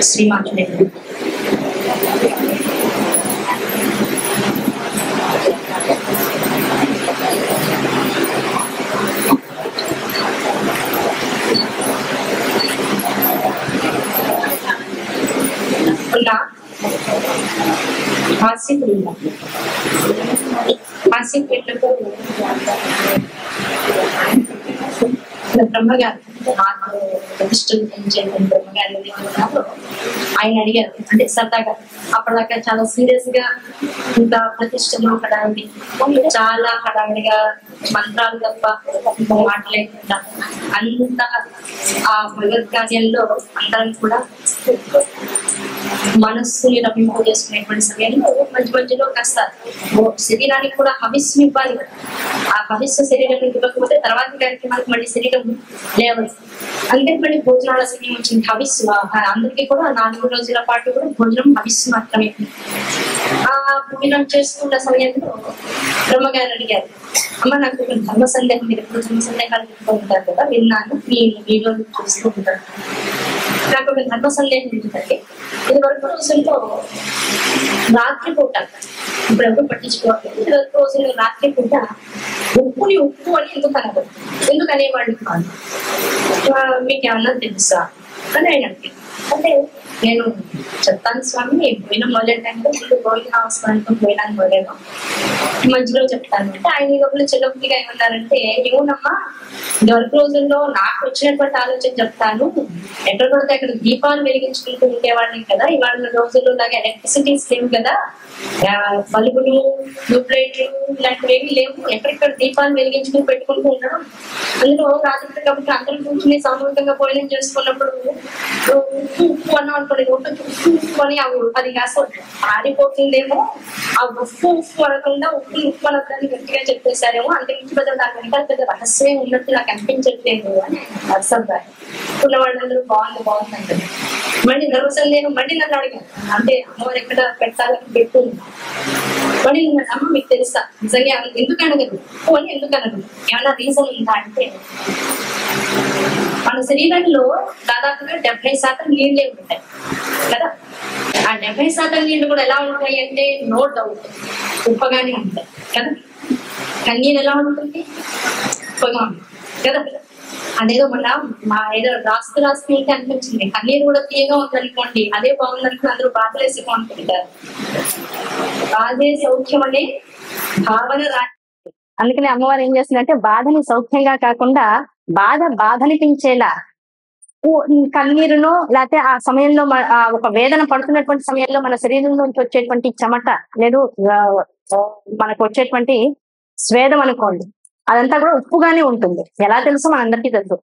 శ్రీమాతుడే ఇలా హాస్యకుడు హాస్యకుడు బ్రహ్మగారు ఆత్మలో ప్రతిష్టలు పెంచేటువంటి బ్రహ్మగారు ఉన్నప్పుడు ఆయన అడిగారు అంటే సరదాగా అప్పటిదాకా చాలా సీరియస్ గా ఇంకా ప్రతిష్టలు హడావిడి చాలా హడావిడిగా మంత్రాలు తప్ప ఇంకా మాటలేకుండా అంత ఆ భగవద్గార్యంలో అందరం కూడా మనస్సుని రమింపు చేసుకునేటువంటి సమయంలో మధ్య మధ్యలో కాస్త ఓ శరీరానికి కూడా హవిస్సు ఇవ్వాలి కదా. ఆ హవిస్సు శరీరం ఇవ్వకపోతే తర్వాత కార్యక్రమానికి మళ్ళీ శరీరం లేవదు అందుకని మళ్ళీ భోజనాల సమయం వచ్చింది హవిస్సు ఆ అందరికీ కూడా నాలుగు రోజుల పాటు కూడా భోజనం హవిస్సు మాత్రమే ఆ భోజనం చేసుకున్న సమయంలో బ్రహ్మగారు అడిగారు అమ్మ నాకు ఒక ధర్మ సందేహం మీరు ఎప్పుడు ధర్మ సందేహాలు చెప్తూ ఉంటారు కదా విన్నాను మీ వీడియోలు చూస్తూ ఉంటాను నాకు ఒక ధర్మ సందేహం ఏంటంటే ఇది వరకు రోజుల్లో రాత్రిపూట ఇప్పుడు ఎవరు పట్టించుకోవాలి ఇది వరకు రోజుల్లో రాత్రిపూట ఉప్పుని ఉప్పు అని ఎందుకు అనరు ఎందుకు అనేవాళ్ళు కాదు ఆ, మీకు ఏమన్నా తెలుసా అని ఆయన అడిగారు అంటే నేను చెప్తాను స్వామి పోయిన మొదలెట్టాను ముందు గోవింద అవసరానికి పోయినాను మొదలేను మధ్యలో చెప్తాను అంటే ఆయన లోపల చెల్లపుడిగా ఏమన్నారంటే ఏమోనమ్మా దొరక రోజుల్లో నాకు వచ్చినటువంటి ఆలోచన చెప్తాను ఎక్కడ పడితే అక్కడ దీపాలు వెలిగించుకుంటూ ఉండేవాళ్ళం కదా ఇవాళ రోజుల్లో లాగా ఎలక్ట్రిసిటీస్ లేవు కదా ఆ, బల్బులు ట్యూబ్లైట్లు ఇలాంటివి ఏమీ లేవు ఎక్కడెక్కడ దీపాలు వెలిగించుకుని పెట్టుకుంటూ ఉండడం అందులో రాత్రి కాబట్టి అందరం కూర్చుని సామూహికంగా భోజనం చేసుకున్నప్పుడు ఉప్పు ఉప్పు అన్నాం అనుకోండి నోట్లో ఉప్పు ఉప్పు అని అవి అది కాస్త ఆరిపోతుందేమో ఆ ఉప్పు ఉప్పు అనకుండా ఉప్పు ఉప్పు అనొద్దని గట్టిగా చెప్పేశారేమో అంతే మించి పెద్ద దాని వెనకాల పెద్ద రహస్యం ఉన్నట్టు నాకు అనిపించట్లేదు అని అర్థం ఉన్న వాళ్ళందరూ బాగుంది బాగుంది అంటారు మళ్ళీ ధర్మ సందేహం మళ్ళీ నన్ను అడిగాను అంటే అమ్మవారు ఎక్కడ పెట్టాలని పెట్టుకుంది మళ్ళీ నేను అమ్మ మీకు తెలుసా నిజంగా ఎందుకు అనగదు ఉప్పు అని ఎందుకు అనగదు ఏమన్నా రీజన్ ఉందా అంటే మన శరీరంలో దాదాపుగా డెబ్బై శాతం నీళ్ళే ఉంటాయి కదా ఆ డెబ్బై శాతం నీళ్లు కూడా ఎలా ఉంటాయి అంటే నో డౌట్ ఉప్పగానే ఉంటాయి కదా కన్నీరు ఎలా ఉంటుంది ఉప్పగా ఉంటుంది కదా అదేదో మన మా ఏదో రాస్తూ రాస్తూ ఉంటే అనిపించింది కన్నీరు కూడా తీయగా ఉందనుకోండి అదే బాగుందనుకుని అందరూ బాధలేసి అనుకుంటారు బాధే సౌఖ్యం అనే భావన రా అందుకని అమ్మవారు ఏం చేస్తుందంటే బాధని సౌఖ్యంగా కాకుండా బాధ బాధనిపించేలా ఊ- కన్నీరును లేకపోతే ఆ సమయంలో మ- ఆ ఒక వేదన పడుతున్నటువంటి సమయంలో మన శరీరం నుంచి వచ్చేటువంటి చెమట లేదు ఆ, ఆ, మనకు వచ్చేటువంటి స్వేదం అనుకోండి అదంతా కూడా ఉప్పుగానే ఉంటుంది ఎలా తెలుసో మనందరికీ తెలుసు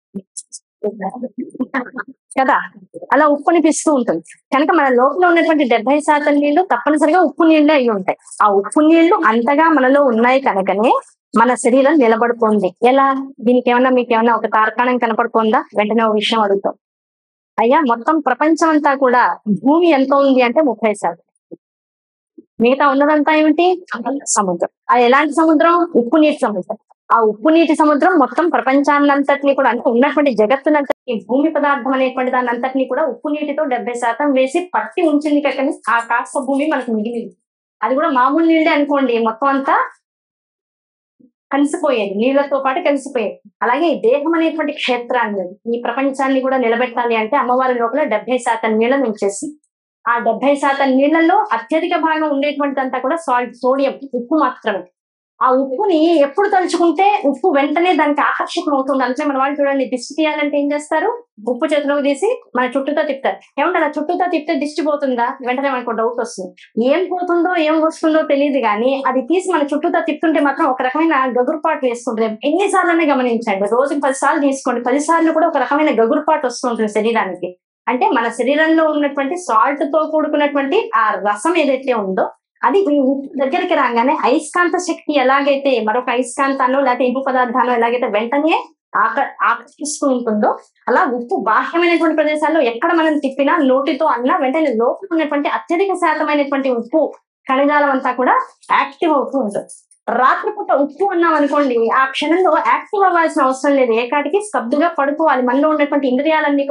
కదా అలా ఉప్పు అనిపిస్తూ ఉంటుంది కనుక మన లోపల ఉన్నటువంటి డెబ్బై శాతం నీళ్లు తప్పనిసరిగా ఉప్పు నీళ్ళే అయి ఉంటాయి ఆ ఉప్పు నీళ్లు అంతగా మనలో ఉన్నాయి కనుకనే మన శరీరం నిలబడుతుంది ఎలా దీనికి ఏమన్నా మీకు ఏమన్నా ఒక తార్కాణం కనపడుతుందా వెంటనే ఒక విషయం అడుగుతాం అయ్యా మొత్తం ప్రపంచం అంతా కూడా భూమి ఎంత ఉంది అంటే ముప్పై శాతం మిగతా ఉన్నదంతా ఏమిటి సముద్రం అది ఎలాంటి సముద్రం ఉప్పు నీటి సముద్రం ఆ ఉప్పు నీటి సముద్రం మొత్తం ప్రపంచాన్నంతటిని కూడా అంటే ఉన్నటువంటి జగత్తునంతటి భూమి పదార్థం అనేటువంటి దాని అంతటిని కూడా ఉప్పు నీటితో డెబ్బై శాతం వేసి పట్టి ఉంచింది కానీ ఆ కాస్త భూమి మనకు మిగిలింది అది కూడా మామూలు నీళ్ళే అనుకోండి మొత్తం అంతా కలిసిపోయేది నీళ్లతో పాటు కలిసిపోయేది అలాగే ఈ దేహం అనేటువంటి క్షేత్రాన్ని ఈ ప్రపంచాన్ని కూడా నిలబెట్టాలి అంటే అమ్మవారి లోపల డెబ్బై శాతం నీళ్ళను ఉంచేసి ఆ డెబ్బై శాతం నీళ్లలో అత్యధిక భాగం ఉండేటువంటిదంతా కూడా సాల్ట్ సోడియం ఉప్పు మాత్రమే ఆ ఉప్పుని ఎప్పుడు తలుచుకుంటే ఉప్పు వెంటనే దానికి ఆకర్షకం అవుతుంది అంటే మన వాళ్ళు చూడండి దిష్టి తీయాలంటే ఏం చేస్తారు ఉప్పు చేతిలోకి తీసి మన చుట్టూతో తిప్పుతారు ఏమంటే అలా చుట్టూతో తిప్పితే దిష్టి పోతుందా వెంటనే మనకు డౌట్ వస్తుంది ఏం పోతుందో ఏం వస్తుందో తెలియదు కానీ అది తీసి మన చుట్టూతో తిప్పుతుంటే మాత్రం ఒక రకమైన గగురుపాటు వేస్తుంటుంది ఎన్నిసార్లు గమనించండి రోజుకి పది సార్లు తీసుకోండి పది సార్లు కూడా ఒక రకమైన గగురుపాటు వస్తుంటుంది శరీరానికి అంటే మన శరీరంలో ఉన్నటువంటి సాల్ట్ తో కూడుకున్నటువంటి ఆ రసం ఏదైతే ఉందో అది ఈ ఉప్పు దగ్గరికి రాగానే అయస్కాంత శక్తి ఎలాగైతే మరొక అయస్కాంతాన్ని లేకపోతే ఇంపు పదార్థాలు ఎలాగైతే వెంటనే ఆక ఆకర్షిస్తూ ఉంటుందో అలా ఉప్పు బాహ్యమైనటువంటి ప్రదేశాల్లో ఎక్కడ మనం తిప్పినా నోటితో అన్నా వెంటనే లోపల ఉన్నటువంటి అత్యధిక శాతమైనటువంటి ఉప్పు కణజాలం అంతా కూడా యాక్టివ్ అవుతూ ఉంటుంది రాత్రిపూట ఉప్పు అన్నాం అనుకోండి ఆ క్షణంలో యాక్టివ్ అవ్వాల్సిన అవసరం లేదు ఏకాటికి స్తబ్దుగా పడుకోవాలి మనలో ఉన్నటువంటి ఇంద్రియాలన్నీ కూడా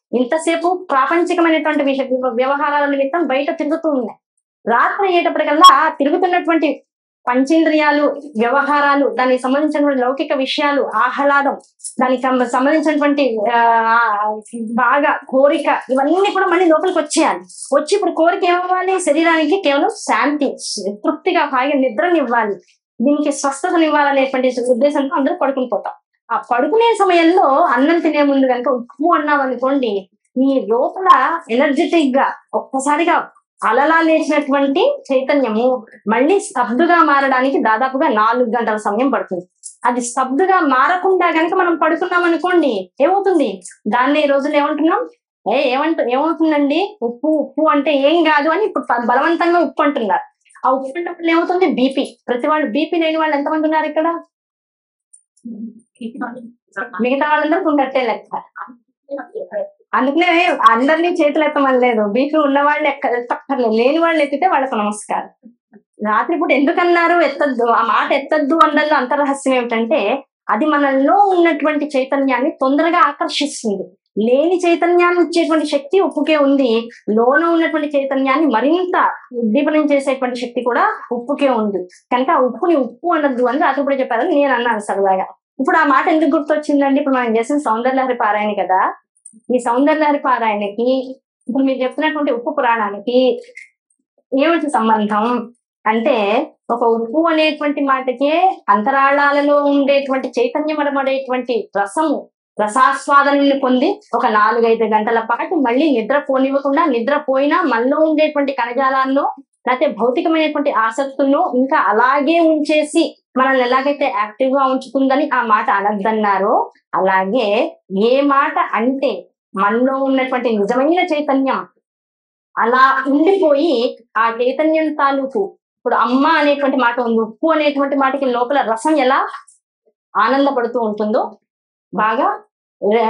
ఇంతసేపు ప్రాపంచికమైనటువంటి విష వ్యవహారాల నిమిత్తం బయట తిరుగుతూ ఉన్నాయి రాత్రి అయ్యేటప్పటికల్లా తిరుగుతున్నటువంటి పంచేంద్రియాలు వ్యవహారాలు దానికి సంబంధించినటువంటి లౌకిక విషయాలు ఆహ్లాదం దానికి సం- సంబంధించినటువంటి ఆ, బాగా కోరిక ఇవన్నీ కూడా మళ్ళీ లోపలికి వచ్చేయాలి వచ్చి ఇప్పుడు కోరిక ఏమవ్వాలి శరీరానికి కేవలం శాంతి తృప్తిగా హాయిగా నిద్రనివ్వాలి దీనికి స్వస్థతనివ్వాలనేటువంటి ఉద్దేశంతో అందరూ పడుకుని పోతాం ఆ పడుకునే సమయంలో అన్నం తినే ముందు కనుక ఉప్పు అన్నాం అనుకోండి మీ లోపల ఎనర్జెటిక్ గా ఒక్కసారిగా అలలా లేచినటువంటి చైతన్యము మళ్ళీ స్తబ్దుగా మారడానికి దాదాపుగా నాలుగు గంటల సమయం పడుతుంది అది స్తబ్దుగా మారకుండా గనక మనం పడుకున్నాం అనుకోండి ఏమవుతుంది దాన్ని ఈ రోజులు ఏమంటున్నాం ఏ ఏమంట ఏమవుతుందండి ఉప్పు ఉప్పు అంటే ఏం కాదు అని ఇప్పుడు ప- బలవంతంగా ఉప్పు అంటున్నారు ఆ ఉప్పు అంటే ఏమవుతుంది బీపీ ప్రతి వాళ్ళు బీపీ లేని వాళ్ళు ఎంతమంది ఉన్నారు ఇక్కడ మిగతా వాళ్ళందరూ ఉండట్టే లెక్క అందుకనే అందరినీ చేతులు ఎత్తమని లేదు బీపీ ఉన్న వాళ్ళు ఎక్క ఎత్తక్కర్లేదు లేని వాళ్ళు ఎత్తితే వాళ్ళకు నమస్కారం రాత్రిపూట ఎందుకన్నారు ఎత్తద్దు ఆ మాట ఎత్తద్దు అన్నల్లో అంతరహస్యం ఏమిటంటే అది మనలో ఉన్నటువంటి చైతన్యాన్ని తొందరగా ఆకర్షిస్తుంది లేని చైతన్యాన్ని ఇచ్చేటువంటి శక్తి ఉప్పుకే ఉంది లోన ఉన్నటువంటి చైతన్యాన్ని మరింత ఉద్దీపనం చేసేటువంటి శక్తి కూడా ఉప్పుకే ఉంది కనుక ఆ ఉప్పుని ఉప్పు అనద్దు అని రాత్రిపూట చెప్పారని నేను అన్నాను సరదాగా ఇప్పుడు ఆ మాట ఎందుకు గుర్తొచ్చిందండి ఇప్పుడు మనం చేసిన సౌందర్యలహరి పారాయణ కదా ఈ సౌందర్యలహరి పారాయణకి ఇప్పుడు మీరు చెప్తున్నటువంటి ఉప్పు పురాణానికి ఏమిటి సంబంధం అంటే ఒక ఉప్పు అనేటువంటి మాటకే అంతరాళాలలో ఉండేటువంటి చైతన్యమడమడేటువంటి రసము రసాస్వాదనని పొంది ఒక నాలుగైదు గంటల పాటు మళ్ళీ నిద్ర పోనివ్వకుండా నిద్ర పోయినా మనలో ఉండేటువంటి కణజాలాల్లో లేకపోతే భౌతికమైనటువంటి ఆసక్తులను ఇంకా అలాగే ఉంచేసి మనల్ని ఎలాగైతే యాక్టివ్ గా ఉంచుతుందని ఆ మాట అనద్దన్నారో అలాగే ఏ మాట అంటే మనలో ఉన్నటువంటి నిజమైన చైతన్యం అలా ఉండిపోయి ఆ చైతన్యం తాలూకు ఇప్పుడు అమ్మ అనేటువంటి మాట ఉంది ఉప్పు అనేటువంటి మాటకి లోపల రసం ఎలా ఆనందపడుతూ ఉంటుందో బాగా ఆ,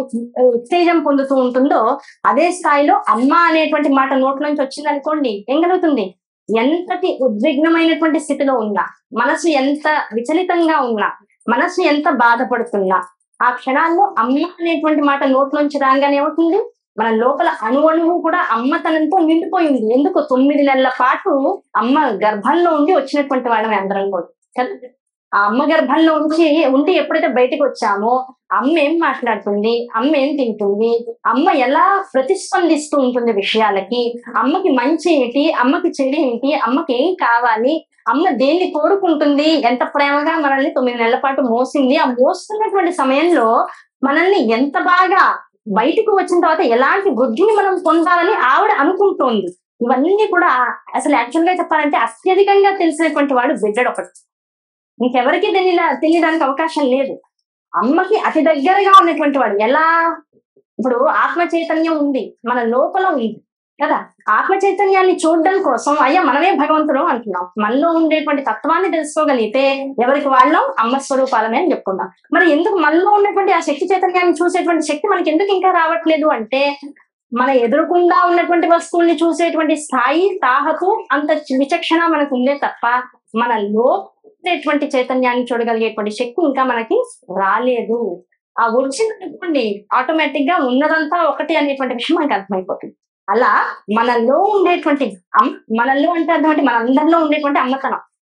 ఉత్తేజం పొందుతూ ఉంటుందో అదే స్థాయిలో అమ్మ అనేటువంటి మాట నోట్ల నుంచి వచ్చింది అనుకోండి ఏం కలుగుతుంది ఎంతటి ఉద్విగ్నమైనటువంటి స్థితిలో ఉన్నా మనసు ఎంత విచలితంగా ఉన్నా మనసు ఎంత బాధపడుతున్నా ఆ క్షణాల్లో అమ్మ అనేటువంటి మాట నోట్లోంచి రాగానే ఏమవుతుంది మన లోపల అణు అణువు కూడా అమ్మతనంతో నిండిపోయింది ఎందుకు తొమ్మిది నెలల పాటు అమ్మ గర్భంలో ఉండి వచ్చినటువంటి వాళ్ళమే అందరం కూడా కదా ఆ అమ్మ గర్భంలో ఉంచి ఉండి ఎప్పుడైతే బయటకు వచ్చామో అమ్మ ఏం మాట్లాడుతుంది అమ్మ ఏం తింటుంది అమ్మ ఎలా ప్రతిస్పందిస్తూ ఉంటుంది విషయాలకి అమ్మకి మంచి ఏంటి అమ్మకి చెడు ఏంటి అమ్మకి ఏం కావాలి అమ్మ దేన్ని కోరుకుంటుంది ఎంత ప్రేమగా మనల్ని తొమ్మిది నెలల పాటు మోసింది ఆ మోస్తున్నటువంటి సమయంలో మనల్ని ఎంత బాగా బయటకు వచ్చిన తర్వాత ఎలాంటి వృద్ధిని మనం పొందాలని ఆవిడ అనుకుంటోంది ఇవన్నీ కూడా అసలు యాక్చువల్ గా చెప్పాలంటే అత్యధికంగా తెలిసినటువంటి వాడు బిడ్డడు ఒకటి ఇంకెవరికి తెలియ తెలియడానికి అవకాశం లేదు అమ్మకి అతి దగ్గరగా ఉన్నటువంటి వాడు ఎలా ఇప్పుడు ఆత్మ చైతన్యం ఉంది మన లోపల ఉంది కదా ఆత్మ చైతన్యాన్ని చూడడం కోసం అయ్యా మనమే భగవంతుడు అంటున్నాం మనలో ఉండేటువంటి తత్వాన్ని తెలుసుకోగలిగితే ఎవరికి వాళ్ళం అమ్మ స్వరూపాలమే అని చెప్పుకున్నాం మరి ఎందుకు మనలో ఉన్నటువంటి ఆ శక్తి చైతన్యాన్ని చూసేటువంటి శక్తి మనకి ఎందుకు ఇంకా రావట్లేదు అంటే మన ఎదురుకుండా ఉన్నటువంటి వస్తువుల్ని చూసేటువంటి స్థాయి తాహకు అంత విచక్షణ మనకు ఉందే తప్ప మన లోపటువంటి చైతన్యాన్ని చూడగలిగేటువంటి శక్తి ఇంకా మనకి రాలేదు ఆ వచ్చినటువంటి ఆటోమేటిక్ గా ఉన్నదంతా ఒకటి అనేటువంటి విషయం మనకు అర్థమైపోతుంది అలా మనలో ఉండేటువంటి అమ్- మనలో అంటే అర్థం మనందరిలో ఉండేటువంటి అమ్మతనం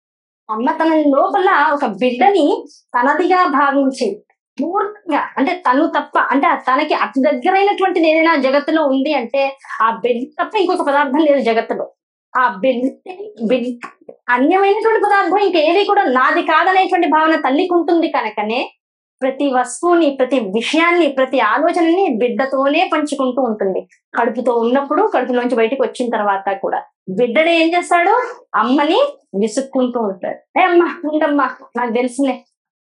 అమ్మతనం లోపల ఒక బిడ్డని తనదిగా భావించి పూర్తిగా అంటే తను తప్ప అంటే ఆ తనకి అతి దగ్గరైనటువంటిది ఏదైనా జగత్తులో ఉంది అంటే ఆ బిడ్డ తప్ప ఇంకొక పదార్థం లేదు జగత్తులో ఆ బిడ్డ బిడ్డ అన్యమైనటువంటి పదార్థం ఇంకేది కూడా నాది కాదనేటువంటి భావన తల్లికి ఉంటుంది కనుకనే ప్రతి వస్తువుని ప్రతి విషయాన్ని ప్రతి ఆలోచనని బిడ్డతోనే పంచుకుంటూ ఉంటుంది కడుపుతో ఉన్నప్పుడు కడుపులోంచి బయటకు వచ్చిన తర్వాత కూడా బిడ్డడు ఏం చేస్తాడు అమ్మని విసుక్కుంటూ ఉంటాడు ఏ అమ్మా ఉండమ్మా నాకు తెలుసులే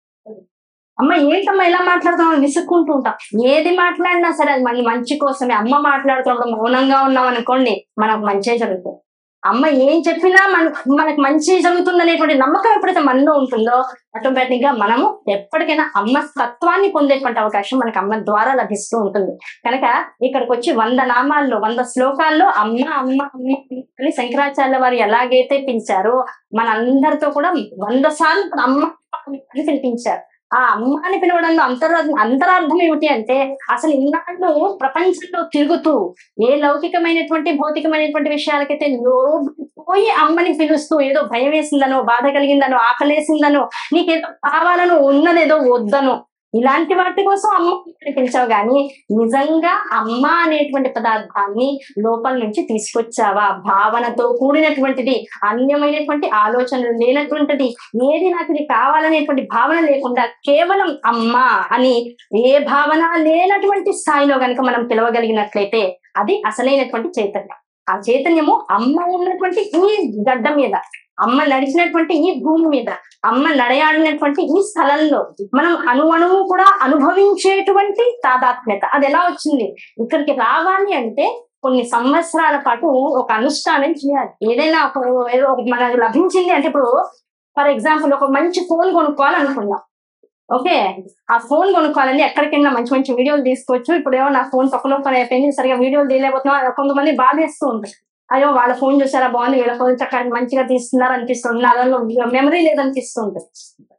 అమ్మ ఏంటమ్మా ఇలా మాట్లాడుతున్నావు విసుక్కుంటూ ఉంటాం ఏది మాట్లాడినా సరే అది మన మంచి కోసమే అమ్మ మాట్లాడుతున్నప్పుడు మౌనంగా ఉన్నాం అనుకోండి మనకు మంచే జరుగుతుంది అమ్మ ఏం చెప్పినా మన మనకు మంచి జరుగుతుంది అనేటువంటి నమ్మకం ఎప్పుడైతే మనలో ఉంటుందో ఆటోమేటిక్ గా మనము ఎప్పటికైనా అమ్మ తత్వాన్ని పొందేటువంటి అవకాశం మనకు అమ్మ ద్వారా లభిస్తూ ఉంటుంది కనుక ఇక్కడికి వచ్చి వంద నామాల్లో వంద శ్లోకాల్లో అమ్మ అమ్మ అమ్మ అని శంకరాచార్య వారు ఎలాగైతే పిలిచారో మనందరితో కూడా వంద సార్లు అమ్మ అని పిలిపించారు ఆ అమ్మ అని పిలవడంలో అంతరార్థం అంతరార్థం ఏమిటి అంటే అసలు ఇన్నాళ్ళు ప్రపంచంలో తిరుగుతూ ఏ లౌకికమైనటువంటి భౌతికమైనటువంటి విషయాలకైతే లోపోయి అమ్మని పిలుస్తూ ఏదో భయం వేసిందనో బాధ కలిగిందనో ఆకలేసిందనో నీకేదో కావాలనో ఉన్నదేదో వద్దనో ఇలాంటి వాటి కోసం అమ్మ అని పిలిచావు గాని నిజంగా అమ్మ అనేటువంటి పదార్థాన్ని లోపల నుంచి తీసుకొచ్చావా భావనతో కూడినటువంటిది అన్యమైనటువంటి ఆలోచనలు లేనటువంటిది ఏది నాకు ఇది కావాలనేటువంటి భావన లేకుండా కేవలం అమ్మ అని ఏ భావన లేనటువంటి స్థాయిలో గనుక మనం పిలవగలిగినట్లయితే అది అసలైనటువంటి చైతన్యం ఆ చైతన్యము అమ్మ ఉన్నటువంటి ఈ గడ్డ మీద అమ్మ నడిచినటువంటి ఈ భూమి మీద అమ్మ నడయాడినటువంటి ఈ స్థలంలో మనం అణువణువు కూడా అనుభవించేటువంటి తాదాత్మ్యత అది ఎలా వచ్చింది ఇక్కడికి రావాలి అంటే కొన్ని సంవత్సరాల పాటు ఒక అనుష్ఠానం చేయాలి ఏదైనా ఒక ఏదో ఒకటి మనకు లభించింది అంటే ఇప్పుడు ఫర్ ఎగ్జాంపుల్ ఒక మంచి ఫోన్ కొనుక్కోవాలనుకున్నాం ఓకే ఆ ఫోన్ కొనుక్కోవాలని ఎక్కడికైనా మంచి మంచి వీడియోలు తీసుకోవచ్చు ఇప్పుడు ఏమో నా ఫోన్ పక్కన పని అయిపోయింది సరిగా వీడియోలు తీయలేకపోతున్నా కొంతమంది బాధేస్తూ ఉంటారు అయ్యో వాళ్ళ ఫోన్ చూసారా బాగుంది వీళ్ళ ఫోన్ చక్కగా మంచిగా తీస్తున్నారు అనిపిస్తుంది నాలో మెమరీ లేదనిపిస్తూ ఉంటుంది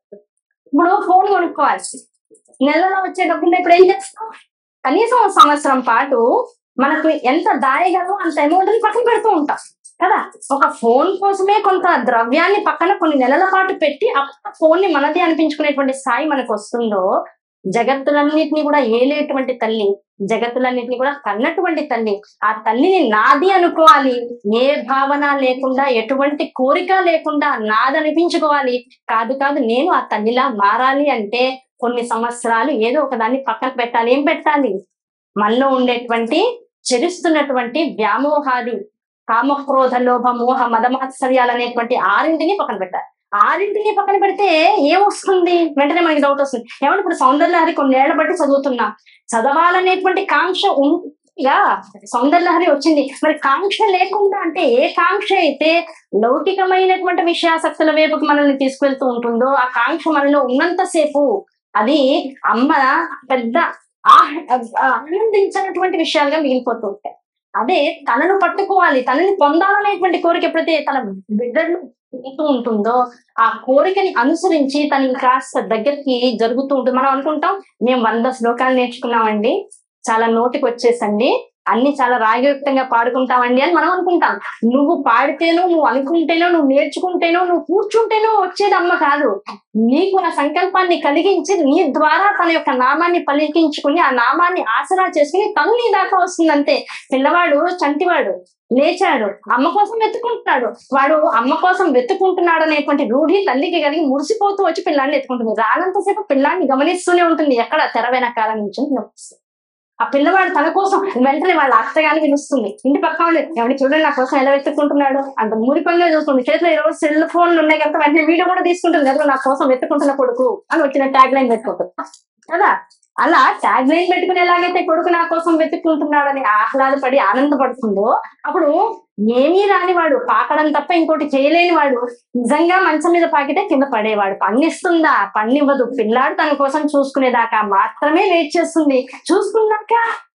ఇప్పుడు ఫోన్ కొనుక్కోవాలి నెలలో వచ్చే డబ్బులు ఇప్పుడు ఏం చేస్తాం కనీసం ఒక సంవత్సరం పాటు మనకు ఎంత దాయగలమో అంత అమౌంట్ ని పక్కన పెడుతూ ఉంటాం కదా ఒక ఫోన్ కోసమే కొంత ద్రవ్యాన్ని పక్కన కొన్ని నెలల పాటు పెట్టి ఆ ఫోన్ ని మనది అనిపించుకునేటువంటి స్థాయి మనకు వస్తుందో జగత్తులన్నిటిని కూడా ఏలేటువంటి తల్లి జగత్తులన్నిటిని కూడా కన్నటువంటి తల్లి ఆ తల్లిని నాది అనుకోవాలి ఏ భావన లేకుండా ఎటువంటి కోరిక లేకుండా నాది అనిపించుకోవాలి కాదు కాదు నేను ఆ తల్లిలా మారాలి అంటే కొన్ని సంవత్సరాలు ఏదో ఒక దాన్ని పక్కన పెట్టాలి ఏం పెట్టాలి మనలో ఉండేటువంటి చెరుస్తున్నటువంటి వ్యామోహాది కామక్రోధ లోభ మోహ మదమాత్సర్యాలు అనేటువంటి ఆరింటిని పక్కన పెట్టాలి ఆరింటిని పక్కన పెడితే ఏమొస్తుంది వెంటనే మనకి డౌట్ వస్తుంది ఏమంటే ఇప్పుడు సౌందర్యలహరి కొన్నేళ్ల బట్టి చదువుతున్నా చదవాలనేటువంటి కాంక్ష ఉందిగా సౌందర్యలహరి వచ్చింది మరి కాంక్ష లేకుండా అంటే ఏ కాంక్ష అయితే లౌకికమైనటువంటి విషయాసక్తుల వైపుకి మనల్ని తీసుకెళ్తూ ఉంటుందో ఆ కాంక్ష మనలో ఉన్నంతసేపు అది అమ్మ పెద్ద ఆహ్- ఆనందించినటువంటి విషయాలుగా మిగిలిపోతూ ఉంటాయి అదే తనను పట్టుకోవాలి తనని పొందాలనేటువంటి కోరిక ఎప్పుడైతే తన బిడ్డలు ఉంటూ ఉంటుందో ఆ కోరికని అనుసరించి తను కాస్త దగ్గరికి జరుగుతూ ఉంటుంది మనం అనుకుంటాం మేము వంద శ్లోకాలు నేర్చుకున్నామండి చాలా నోటికి వచ్చేసండి అన్ని చాలా రాగయుక్తంగా పాడుకుంటామండి అని మనం అనుకుంటాం నువ్వు పాడితేనో నువ్వు అనుకుంటేనో నువ్వు నేర్చుకుంటేనో నువ్వు కూర్చుంటేనో వచ్చేది అమ్మ కాదు నీకు ఆ సంకల్పాన్ని కలిగించి నీ ద్వారా తన యొక్క నామాన్ని పలికించుకుని ఆ నామాన్ని ఆసరా చేసుకుని తను నీ దాకా వస్తుందంతే పిల్లవాడు చంటివాడు లేచాడు అమ్మ కోసం వెతుకుంటున్నాడు వాడు అమ్మ కోసం వెతుకుంటున్నాడు అనేటువంటి రూఢి తల్లికి కలిగి మురిసిపోతూ వచ్చి పిల్లాన్ని ఎత్తుకుంటుంది రానంతసేపు పిల్లాన్ని గమనిస్తూనే ఉంటుంది ఎక్కడ తెర వెనకాల నుంచి నడుస్తుంది. ఆ పిల్లవాడు తన కోసం వెంటనే వాళ్ళ అత్తగాని పిలుస్తుంది ఇంటి పక్క వాళ్ళు ఎవరి చూడండి నా కోసం ఎలా వెతుక్కుంటున్నాడు అంత మురిపంగా చూస్తుంది చేతిలో ఈరోజు సెల్ ఫోన్లు ఉన్నాయి కనుక వెంటనే వీడియో కూడా తీసుకుంటుంది కదా నా కోసం వెతుక్కుంటున్న కొడుకు అని వచ్చిన ట్యాగ్ లైన్ పెట్టుకుంటుంది కదా అలా ట్యాగ్ లైన్ పెట్టుకుని ఎలాగైతే కొడుకు నా కోసం వెతుక్కుంటున్నాడని ఆహ్లాదపడి ఆనందపడుతుందో అప్పుడు ఏమీ రాని వాడు పాకడం తప్ప ఇంకోటి చేయలేని వాడు నిజంగా మంచం మీద పాకితే కింద పడేవాడు పన్నిస్తుందా పన్నివ్వదు పిల్లాడు తన కోసం చూసుకునేదాకా మాత్రమే వెయిట్ చేస్తుంది చూసుకున్నాక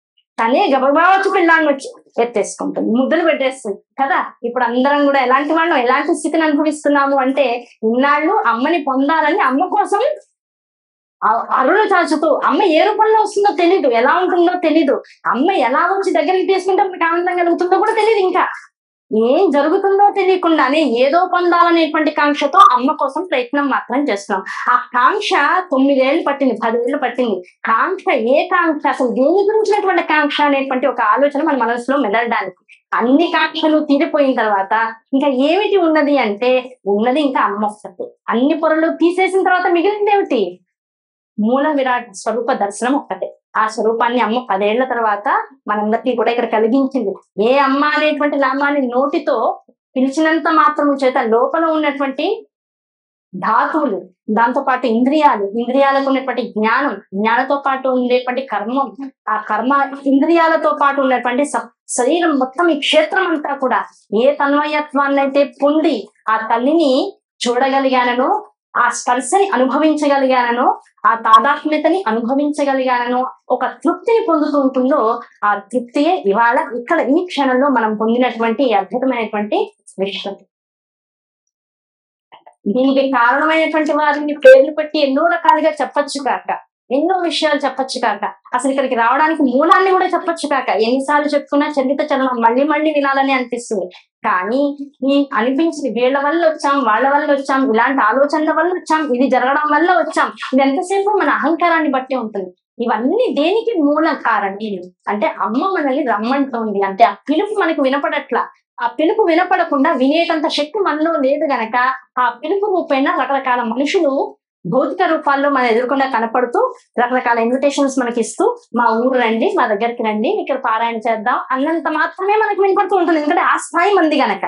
తనే గబగబా వచ్చి పిల్లాన్ని వచ్చి ఎత్తేసుకుంటుంది ముద్దలు పెట్టేస్తుంది కదా ఇప్పుడు అందరం కూడా ఎలాంటి వాళ్ళం ఎలాంటి స్థితిని అనుభవిస్తున్నాము అంటే ఇన్నాళ్ళు అమ్మని పొందాలని అమ్మ కోసం అ- అరులు చాచుతూ అమ్మ ఏ రూపంలో వస్తుందో తెలీదు ఎలా ఉంటుందో తెలీదు అమ్మ ఎలా వచ్చి దగ్గరికి తీసుకుంటే మనకి ఆనందం కలుగుతుందో కూడా తెలియదు ఇంకా ఏం జరుగుతుందో తెలియకుండానే ఏదో పొందాలనేటువంటి కాంక్షతో అమ్మ కోసం ప్రయత్నం మాత్రం చేస్తున్నాం ఆ కాంక్ష తొమ్మిదేళ్లు పట్టింది పదేళ్లు పట్టింది కాంక్ష ఏ కాంక్ష అసలు దేని గురించినటువంటి కాంక్ష అనేటువంటి ఒక ఆలోచన మన మనసులో మెదలడానికి అన్ని కాంక్షలు తీరిపోయిన తర్వాత ఇంకా ఏమిటి ఉన్నది అంటే ఉన్నది ఇంకా అమ్మ ఒక్కటే అన్ని పొరలు తీసేసిన తర్వాత మిగిలింది ఏమిటి మూల విరాట్ స్వరూప దర్శనం ఒక్కటే ఆ స్వరూపాన్ని అమ్మ పదేళ్ల తర్వాత మనందరికీ కూడా ఇక్కడ కలిగించింది ఏ అమ్మ అనేటువంటి నామాన్ని నోటితో పిలిచినంత మాత్రం చేత లోపల ఉన్నటువంటి ధాతువులు దాంతో పాటు ఇంద్రియాలు ఇంద్రియాలకు ఉన్నటువంటి జ్ఞానం జ్ఞానంతో పాటు ఉండేటువంటి కర్మం ఆ కర్మ ఇంద్రియాలతో పాటు ఉన్నటువంటి స- శరీరం మొత్తం ఈ క్షేత్రం అంతా కూడా ఏ తన్మయత్వాన్ని అయితే పొంది ఆ తల్లిని చూడగలిగానో ఆ స్పర్శని అనుభవించగలిగానో ఆ తాదాత్మ్యతని అనుభవించగలిగానో ఒక తృప్తిని పొందుతూ ఉంటుందో ఆ తృప్తియే ఇవాళ ఇక్కడ ఈ క్షణంలో మనం పొందినటువంటి ఈ అద్భుతమైనటువంటి విశ్వం దీనికి కారణమైనటువంటి వారిని పేర్లు పెట్టి ఎన్నో రకాలుగా చెప్పొచ్చు కాక ఎన్నో విషయాలు చెప్పొచ్చు కాక అసలు ఇక్కడికి రావడానికి మూలాన్ని కూడా చెప్పొచ్చు కాక ఎన్నిసార్లు చెప్పుకున్నా చరిత చరణం మళ్ళీ మళ్ళీ వినాలని అనిపిస్తుంది కానీ ఈ అనిపించింది వీళ్ళ వల్ల వచ్చాం వాళ్ళ వల్ల వచ్చాం ఇలాంటి ఆలోచనల వల్ల వచ్చాం ఇది జరగడం వల్ల వచ్చాం ఇది ఎంతసేపు మన అహంకారాన్ని బట్టి ఉంటుంది ఇవన్నీ దేనికి మూల కారణం అంటే అమ్మ మనల్ని రమ్మంటోంది అంటే ఆ పిలుపు మనకు వినపడట్లా ఆ పిలుపు వినపడకుండా వినేటంత శక్తి మనలో లేదు గనక ఆ పిలుపు రూపేణ రకరకాల మనుషులు భౌతిక రూపాల్లో మన ఎదురుకుండా కనపడుతూ రకరకాల ఇన్విటేషన్స్ మనకి ఇస్తూ మా ఊరు రండి మా దగ్గరికి రండి ఇక్కడ పారాయణ చేద్దాం అన్నంత మాత్రమే మనకు వినపడుతూ ఉంటుంది ఎందుకంటే ఆ స్థాయి మంది గనక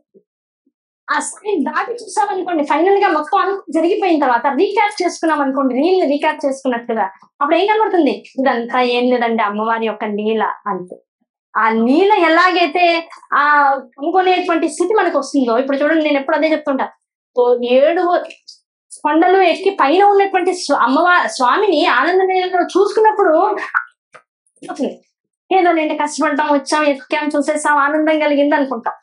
ఆ స్థాయి దాటి చూసామనుకోండి ఫైనల్ గా మొత్తం అంతా జరిగిపోయిన తర్వాత రీక్యాప్ చేసుకున్నాం అనుకోండి రీల్ రీక్యాప్ చేసుకున్నట్టుగా అప్పుడు ఏం కనబడుతుంది ఇదంతా ఏం లేదండి అమ్మవారి యొక్క నీల అంతే ఆ నీల ఎలాగైతే ఆ కనుగొనేటువంటి స్థితి మనకు వస్తుందో ఇప్పుడు చూడండి నేను ఎప్పుడు అదే చెప్తుంటా ఓ ఏడు కొండలు ఎక్కి పైన ఉన్నటువంటి స్వ- అమ్మవారి స్వామిని ఆనంద నీళ్ళలో చూసుకున్నప్పుడు అవుతుంది. ఏదో నేను కష్టపడ్డాం వచ్చాం ఎక్కాం చూసేసాం ఆనందం కలిగింది అనుకుంటాం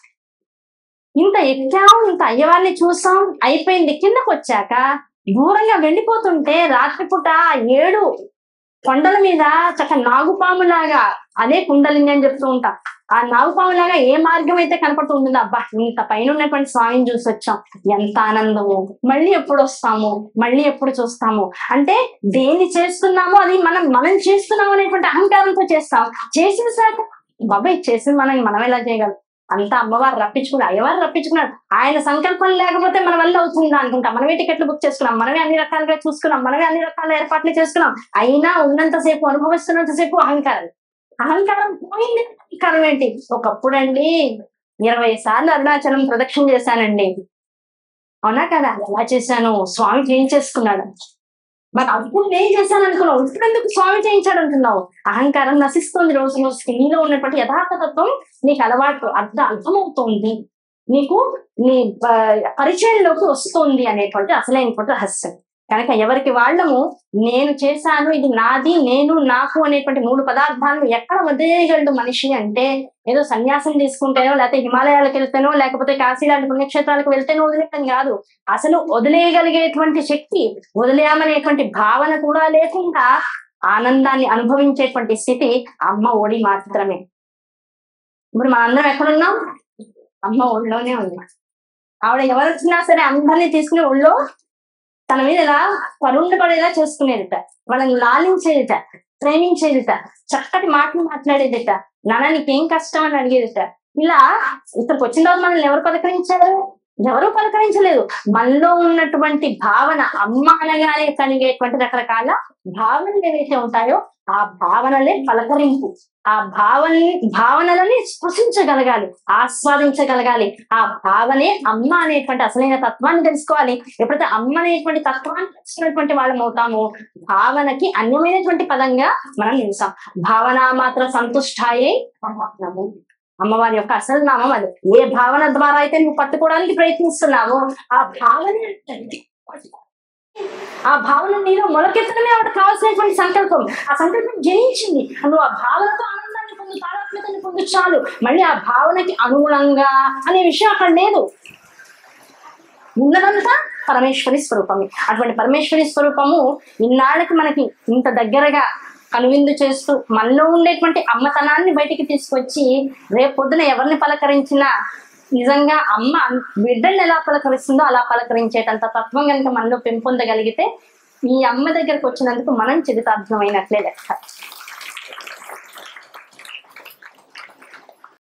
ఇంత ఎక్కాం ఇంత అయ్యవారిని చూసాం అయిపోయింది కిందకు వచ్చాక దూరంగా వెళ్ళిపోతుంటే రాత్రిపూట ఏడు కొండల మీద చక్క నాగుపాములాగా అదే కుండలిని అని చెప్తూ ఉంటా ఆ నాగుపాములాగా ఏ మార్గం అయితే కనపడుతూ ఉంటుందో అబ్బా ఇంత పైన ఉన్నటువంటి స్వామిని చూసి వచ్చాం ఎంత ఆనందము మళ్ళీ ఎప్పుడు వస్తాము మళ్ళీ ఎప్పుడు చూస్తాము అంటే దేన్ని చేస్తున్నామో అది మనం మనం చేస్తున్నాం అనేటువంటి అహంకారంతో చేస్తాం చేసేసాక బాబాయ్ చేసింది మనం మనం ఎలా చేయగలం అంతా అమ్మవారు రప్పించుకున్నాడు అయ్యవారు రప్పించుకున్నాడు ఆయన సంకల్పం లేకపోతే మన వల్ల అవుతుందా అనుకుంటాం మనమే టికెట్లు బుక్ చేసుకున్నాం మనమే అన్ని రకాలుగా చూసుకున్నాం మనమే అన్ని రకాల ఏర్పాట్లు చేసుకున్నాం అయినా ఉన్నంతసేపు అనుభవిస్తున్నంతసేపు అహంకారం అహంకారం పోయింది అహంకారం ఏంటి ఒకప్పుడు అండి ఇరవై సార్లు అరుణాచలం ప్రదక్షిణ చేశానండి అవునా కదా ఎలా చేశాను స్వామి ఏం చేసుకున్నాడు మరి అప్పుడు నేను చేశాను అనుకున్నావు ఇప్పుడు ఎందుకు స్వామి చేయించాడు అంటున్నావు అహంకారం నశిస్తుంది రోజు రోజుకి నీలో ఉన్నటువంటి యథార్థ తత్వం నీకు అలవాటు అర్థం అర్థమవుతోంది నీకు నీ ఆ, పరిచయంలోకి వస్తుంది అనేటువంటి అసలైనటువంటి రహస్యం కనుక ఎవరికి వాళ్ళము నేను చేశాను ఇది నాది నేను నాకు అనేటువంటి మూడు పదార్థాలను ఎక్కడ వదిలేయగలడు మనిషి అంటే ఏదో సన్యాసం తీసుకుంటేనో లేకపోతే హిమాలయాలకు వెళ్తేనో లేకపోతే కాశీ లాంటి పుణ్యక్షేత్రాలకు వెళ్తేనో వదిలేయటం కాదు అసలు వదిలేయగలిగేటువంటి శక్తి వదిలేయమనేటువంటి భావన కూడా లేకుండా ఆనందాన్ని అనుభవించేటువంటి స్థితి అమ్మ ఒడి మాత్రమే ఇప్పుడు మనందరం ఎక్కడున్నాం అమ్మ ఒళ్ళోనే ఉన్నాం ఆవిడ ఎవరు వచ్చినా సరే అందరినీ తీసుకుని ఒళ్ళో తన మీద ఇలా పరుండపడేలా చేసుకునేదిట వాళ్ళని లాలించేదిట ప్రేమించేదిట చక్కటి మాటలు మాట్లాడేదిట నాన్న నీకేం కష్టం అని అడిగేదిట ఇలా ఇక్కడికి వచ్చిన తర్వాత మనల్ని ఎవరు పలకరించారు ఎవరు పలకరించలేదు మనలో ఉన్నటువంటి భావన అమ్మ అనగానే కలిగేటువంటి రకరకాల భావనలు ఏవైతే ఉంటాయో ఆ భావనలే పలకరింపు ఆ భావన భావనలని స్పృశించగలగాలి ఆస్వాదించగలగాలి ఆ భావనే అమ్మ అనేటువంటి అసలైన తత్వాన్ని తెలుసుకోవాలి ఎప్పుడైతే అమ్మ అనేటువంటి తత్వాన్ని తెలుసుకున్నటువంటి వాళ్ళం అవుతామో భావనకి అన్యమైనటువంటి పదంగా మనం నిలుస్తాం భావన మాత్రం సంతుష్టాయే పరమాత్మము. అమ్మవారి యొక్క అసలు నామం అది ఏ భావన ద్వారా అయితే నువ్వు పట్టుకోవడానికి ప్రయత్నిస్తున్నావో ఆ భావన ఆ భావన నీలో మొలకెత్తడమే ఆవిడ కావాల్సినటువంటి సంకల్పం ఆ సంకల్పం జయించింది నువ్వు ఆ భావనతో ఆనందాన్ని పొందు తాదాత్మ్యతని పొందు చాలు మళ్ళీ ఆ భావనకి అనుగుణంగా అనే విషయం అక్కడ లేదు ఉన్నదంతా పరమేశ్వరి స్వరూపమే అటువంటి పరమేశ్వరి స్వరూపము ఇన్నాళ్ళకి మనకి ఇంత దగ్గరగా కనువిందు చేస్తూ మనలో ఉండేటువంటి అమ్మతనాన్ని బయటికి తీసుకొచ్చి రేపు పొద్దున ఎవరిని పలకరించినా నిజంగా అమ్మ బిడ్డల్ని ఎలా పలకరిస్తుందో అలా పలకరించేటంత తత్వం కనుక మనలో పెంపొందగలిగితే ఈ అమ్మ దగ్గరకు వచ్చినందుకు మనం చరితార్థమైనట్లే లెక్క